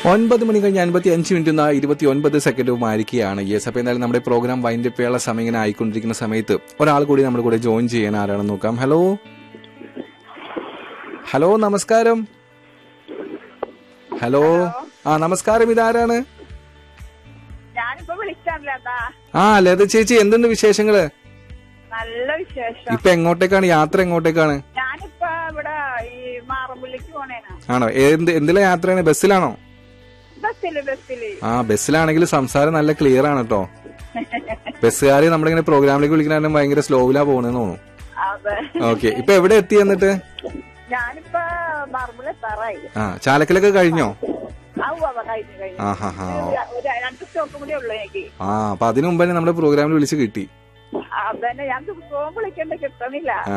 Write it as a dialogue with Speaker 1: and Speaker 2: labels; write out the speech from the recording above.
Speaker 1: ഒൻപത് മണി കഴിഞ്ഞ് അൻപത്തി അഞ്ച് മിനിറ്റ് ഇരുപത്തി ഒൻപത് സെക്കൻഡും ആയിരിക്കുകയാണ് യെസ് അപ്പൊ എന്തായാലും നമ്മുടെ പ്രോഗ്രാം വൈൻഡ് അപ്പ് ചെയ്യാനുള്ള സമയം ഇങ്ങനെ ആയിക്കൊണ്ടിരിക്കുന്ന സമയത്ത് ഒരാൾ കൂടി നമ്മുടെ കൂടെ ജോയിൻ ചെയ്യാൻ ആരാണെന്ന് നോക്കാം ഹലോ ഹലോ നമസ്കാരം ഹലോ ആ നമസ്കാരം ഇതാരാണ്
Speaker 2: ഞാനിപ്പോ വിളിച്ചാണല്ലേട്ടാ
Speaker 1: ആ ലത ചേച്ചി എന്തുണ്ട് വിശേഷങ്ങള്
Speaker 2: നല്ല വിശേഷം
Speaker 1: ഇപ്പൊ എങ്ങോട്ടേക്കാണ് യാത്ര എങ്ങോട്ടേക്കാണ്
Speaker 2: ഞാനിപ്പോ ഇവിടെ ഈ മാറമ്പള്ളിക്ക് പോണേനാ
Speaker 1: ആണോ എന്ത് എന്തിലെ യാത്രയാണ് ബസ്സിലാണോ
Speaker 2: ബസ്സില് ബസ്സില്
Speaker 1: ആ ബസ്സിലാണെങ്കിൽ സംസാരം നല്ല ക്ലിയർ ആണ് കേട്ടോ ബസ്സുകാര് നമ്മളിങ്ങനെ പ്രോഗ്രാമിലേക്ക് വിളിക്കുന്ന ഭയങ്കര സ്ലോവിലാ പോണെന്ന് തോന്നുന്നു
Speaker 2: അതെ
Speaker 1: ഓക്കെ ഇപ്പൊ എവിടെ എത്തി എന്നിട്ട്
Speaker 2: ഞാനിപ്പോ മാറമ്പള്ളി എത്താറായി
Speaker 1: ആ ചാലക്കലൊക്കെ കഴിഞ്ഞോ
Speaker 2: ആവുക കഴിഞ്ഞു കഴിഞ്ഞു
Speaker 1: ആ ഹാ ഹാ
Speaker 2: ഒരു രണ്ട് സ്റ്റോപ്പ് കൂടി ഉള്ളു എനിക്ക്
Speaker 1: ആ അപ്പൊ അതിനു മുമ്പ് തന്നെ നമ്മുടെ പ്രോഗ്രാമിൽ വിളിച്ച് കിട്ടി
Speaker 2: അതന്നെ ഞാൻ ദിവസവും വിളിക്കണ്ട കിട്ടണില്ല